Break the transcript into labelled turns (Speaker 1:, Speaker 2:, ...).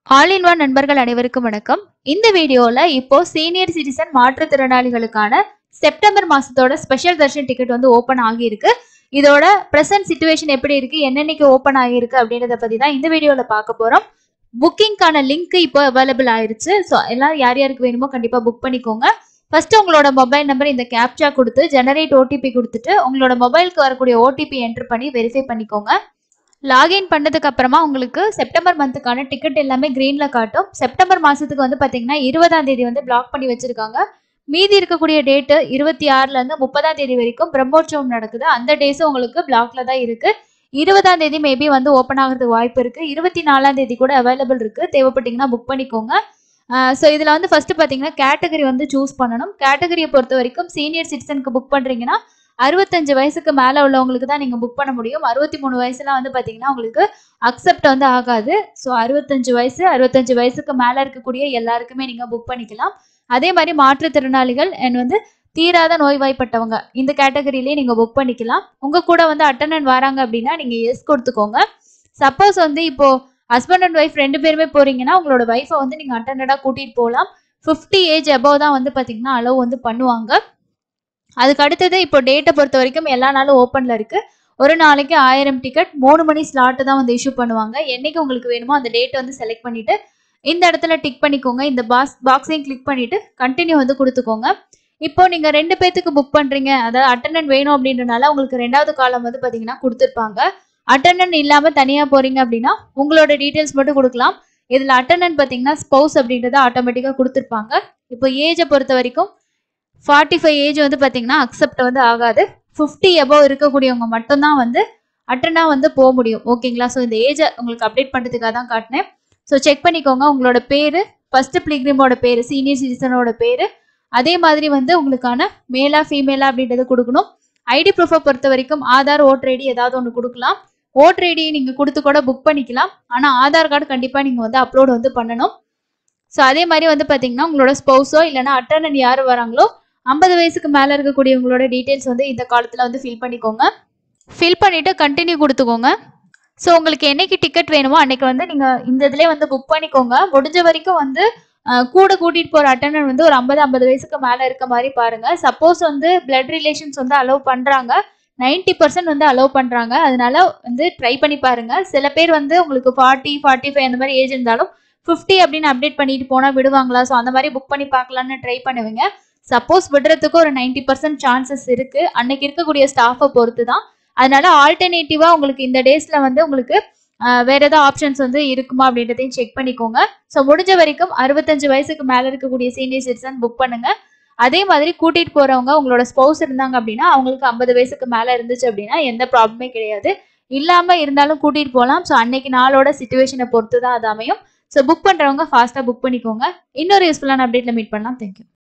Speaker 1: all in one நண்பர்கள் அனைவருக்கும் வணக்கம் இந்த வீடியோல இப்போ சீனியர் சிட்டிசன் மாற்றுத்திறனாளிகளுக்கான செப்டம்பர் மாசத்தோட ஸ்பெஷல் தர்ஷன் டிக்கெட் வந்து ஓபன் ஆகியிருக்கு இதோட பிரசன்ட் சுச்சுவேஷன் எப்படி இருக்கு என்னன்னைக்கு ஓபன் ஆகியிருக்கு அப்படின்றத பத்தி தான் இந்த வீடியோல பார்க்க போறோம் புக்கிங்கான லிங்க் இப்போ அவைலபிள் ஆயிருச்சு ஸோ எல்லாரும் யார் யாருக்கு வேணுமோ கண்டிப்பா புக் பண்ணிக்கோங்க ஃபர்ஸ்ட் உங்களோட மொபைல் நம்பர் இந்த கேப்சா கொடுத்து ஜெனரேட் ஓடிபி கொடுத்துட்டு உங்களோட மொபைலுக்கு வரக்கூடிய ஓடிபி என்டர் பண்ணி வெரிஃபை பண்ணிக்கோங்க லாகின் பண்ணதுக்கு அப்புறமா உங்களுக்கு செப்டம்பர் மந்த்துக்கான டிக்கெட் எல்லாமே கிரீன்ல காட்டும் செப்டம்பர் மாசத்துக்கு வந்து பாத்தீங்கன்னா இருபதாம் தேதி வந்து பிளாக் பண்ணி வச்சிருக்காங்க மீதி இருக்கக்கூடிய டேட்டு இருபத்தி ஆறுல இருந்து முப்பதாம் தேதி வரைக்கும் பிரம்மோற்சவம் நடக்குது அந்த டேஸும் உங்களுக்கு பிளாக்ல தான் இருக்கு இருபதாம் தேதி மேபி வந்து ஓப்பன் ஆகிறதுக்கு வாய்ப்பு இருக்கு இருபத்தி நாலாம் தேதி கூட அவைலபிள் இருக்கு தேவைப்பட்டீங்கன்னா புக் பண்ணிக்கோங்க ஸோ இதில் வந்து ஃபர்ஸ்ட் பார்த்தீங்கன்னா கேட்டகரி வந்து சூஸ் பண்ணணும் கேட்டகரியை பொறுத்த வரைக்கும் சீனியர் சிட்டிசனுக்கு புக் பண்ணுறீங்கன்னா அறுபத்தஞ்சு வயசுக்கு மேலே உள்ளவங்களுக்கு தான் நீங்கள் புக் பண்ண முடியும் அறுபத்தி மூணு வயசுலாம் வந்து பார்த்தீங்கன்னா உங்களுக்கு அக்செப்ட் வந்து ஆகாது ஸோ அறுபத்தஞ்சு வயசு அறுபத்தஞ்சு வயசுக்கு மேலே இருக்கக்கூடிய எல்லாருக்குமே நீங்கள் புக் பண்ணிக்கலாம் அதே மாதிரி மாற்றுத்திறனாளிகள் அண்ட் வந்து தீராத நோய்வாய்ப்பட்டவங்க இந்த கேட்டகரியிலேயே நீங்கள் புக் பண்ணிக்கலாம் உங்கள் கூட வந்து அட்டண்டன்ட் வராங்க அப்படின்னா நீங்கள் எஸ் கொடுத்துக்கோங்க சப்போஸ் வந்து இப்போ ஹஸ்பண்ட் அண்ட் ஒய்ஃப் ரெண்டு பேருமே போறீங்கன்னா உங்களோட ஒய்ஃபை வந்து நீங்கள் அட்டண்டடாக கூட்டிகிட்டு போகலாம் ஃபிஃப்டி ஏஜ் அபவ் தான் வந்து பார்த்தீங்கன்னா அலோவ் வந்து பண்ணுவாங்க அதுக்கு அடுத்தது இப்போ டேட்டை பொறுத்த வரைக்கும் எல்லா நாளும் ஓப்பனில் இருக்கு ஒரு நாளைக்கு ஆயிரம் டிக்கெட் மூணு மணி ஸ்லாட்டு தான் வந்து இஷ்யூ பண்ணுவாங்க என்னைக்கு உங்களுக்கு வேணுமோ அந்த டேட்டை வந்து செலக்ட் பண்ணிட்டு இந்த இடத்துல டிக் பண்ணிக்கோங்க இந்த பாக்ஸ் பாக்ஸையும் கிளிக் பண்ணிட்டு கண்டினியூ வந்து கொடுத்துக்கோங்க இப்போ நீங்க ரெண்டு பேத்துக்கு புக் பண்றீங்க அதாவது அட்டண்டன்ட் வேணும் அப்படின்றனால உங்களுக்கு ரெண்டாவது காலம் வந்து பாத்தீங்கன்னா கொடுத்துருப்பாங்க அட்டண்டன்ட் இல்லாம தனியா போறீங்க அப்படின்னா உங்களோட டீட்டெயில்ஸ் மட்டும் கொடுக்கலாம் இதுல அட்டண்டன்ட் பாத்தீங்கன்னா ஸ்பௌஸ் அப்படின்றத ஆட்டோமேட்டிக்கா கொடுத்துருப்பாங்க இப்போ ஏஜை பொறுத்த வரைக்கும் ஃபார்ட்டி ஃபைவ் ஏஜ் வந்து பார்த்தீங்கன்னா அக்செப்ட் வந்து ஆகாது ஃபிஃப்டி எபோவ் இருக்கக்கூடியவங்க மட்டும்தான் வந்து அட்டனாக வந்து போக முடியும் ஓகேங்களா ஸோ இந்த ஏஜை உங்களுக்கு அப்டேட் பண்ணுறதுக்காக தான் காட்டினேன் ஸோ செக் பண்ணிக்கோங்க உங்களோட பேர் ஃபர்ஸ்ட் பிளிக்ரிமோட பேர் சீனியர் சிட்டிசனோட பேர் அதே மாதிரி வந்து உங்களுக்கான மேலா ஃபீமேலா அப்படின்றத கொடுக்கணும் ஐடி ப்ரூஃபை பொறுத்த வரைக்கும் ஆதார் ஓட்டர் ஐடி ஏதாவது ஒன்று கொடுக்கலாம் ஓட்டர் ஐடி நீங்கள் கொடுத்து கூட புக் பண்ணிக்கலாம் ஆனால் ஆதார் கார்டு கண்டிப்பாக நீங்கள் வந்து அப்லோட் வந்து பண்ணணும் ஸோ அதே மாதிரி வந்து பார்த்தீங்கன்னா உங்களோட ஸ்பௌஸோ இல்லைனா அட்டர்னன் யார் வராங்களோ ஐம்பது வயசுக்கு மேலே இருக்கக்கூடியவங்களோட டீட்டெயில்ஸ் வந்து இந்த காலத்தில் வந்து ஃபில் பண்ணிக்கோங்க ஃபில் பண்ணிவிட்டு கண்டினியூ கொடுத்துக்கோங்க ஸோ உங்களுக்கு என்னைக்கு டிக்கெட் வேணுமோ அன்னைக்கு வந்து நீங்கள் இந்த இதிலே வந்து புக் பண்ணிக்கோங்க முடிஞ்ச வரைக்கும் வந்து அஹ், கூட கூட்டிகிட்டு போகிற அட்டண்டர் வந்து ஒரு ஐம்பது ஐம்பது வயசுக்கு மேலே இருக்க மாதிரி பாருங்கள் சப்போஸ் வந்து பிளட் ரிலேஷன்ஸ் வந்து அலோவ் பண்ணுறாங்க 90% பர்சன்ட் வந்து அலோவ் பண்ணுறாங்க அதனால வந்து ட்ரை பண்ணி பாருங்கள் சில பேர் வந்து உங்களுக்கு ஃபார்ட்டி ஃபார்ட்டி ஃபைவ் அந்த மாதிரி ஏஜ் இருந்தாலும் ஃபிஃப்டி அப்படின்னு அப்டேட் பண்ணிட்டு போனால் விடுவாங்களா ஸோ அந்த மாதிரி புக் பண்ணி பார்க்கலான்னு ட்ரை பண்ணுவீங்க சப்போஸ் விடுறதுக்கு ஒரு 90% பர்சன்ட் சான்சஸ் இருக்கு அன்னைக்கு இருக்கக்கூடிய ஸ்டாஃபை பொறுத்து தான் அதனால ஆல்டர்னேட்டிவா உங்களுக்கு இந்த டேஸ்ல வந்து உங்களுக்கு ஆஹ், வேற ஏதாவது ஆப்ஷன்ஸ் வந்து இருக்குமா அப்படின்றதையும் செக் பண்ணிக்கோங்க ஸோ முடிஞ்ச வரைக்கும் அறுபத்தஞ்சு வயசுக்கு மேல இருக்கக்கூடிய சீனியர் சிட்டிசன் புக் பண்ணுங்க அதே மாதிரி கூட்டிட்டு போறவங்க உங்களோட ஸ்பௌஸ் இருந்தாங்க அப்படின்னா அவங்களுக்கு ஐம்பது வயசுக்கு மேல இருந்துச்சு அப்படின்னா எந்த ப்ராப்ளமே கிடையாது இல்லாம இருந்தாலும் கூட்டிட்டு போகலாம் ஸோ அன்னைக்கு நாளோட சுச்சுவேஷனை பொறுத்து தான் அது அமையும் ஸோ புக் பண்றவங்க ஃபாஸ்டா புக் பண்ணிக்கோங்க இன்னொரு யூஸ்ஃபுல்லான அப்டேட்ல மீட் பண்ணலாம் தேங்க்யூ